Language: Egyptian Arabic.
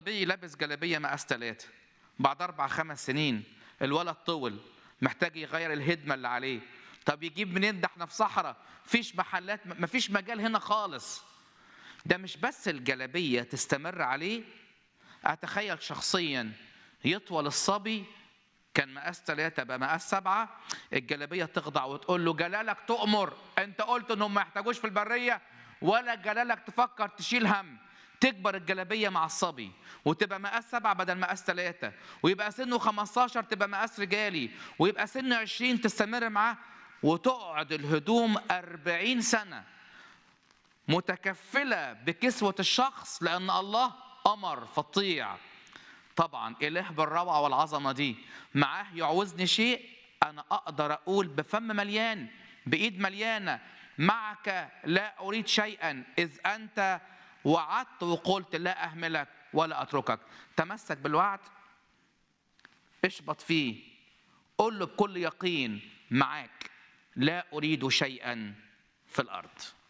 بي لابس جلابيه مقاس ثلاثة بعد اربع خمس سنين الولد طول محتاج يغير الهدمه اللي عليه طب يجيب منين ده احنا في صحراء فيش محلات مفيش مجال هنا خالص ده مش بس الجلابيه تستمر عليه اتخيل شخصيا يطول الصبي كان مقاس ثلاثة بقى مقاس سبعة الجلابية تخضع وتقول له جلالك تؤمر انت قلت انهم ما يحتاجوش في البرية ولا جلالك تفكر تشيل هم تكبر الجلابية مع الصبي وتبقى مقاس سبعة بدل مقاس ثلاثة ويبقى سنه 15 تبقى مقاس رجالي ويبقى سنه 20 تستمر معاه وتقعد الهدوم 40 سنة متكفلة بكسوة الشخص لأن الله أمر فطيع طبعا إله بالروعة والعظمة دي معاه يعوزني شيء أنا أقدر أقول بفم مليان بإيد مليانة معك لا أريد شيئا إذ أنت وعدت وقلت لا أهملك ولا أتركك تمسك بالوعد اشبط فيه قل له بكل يقين معاك لا أريد شيئا في الأرض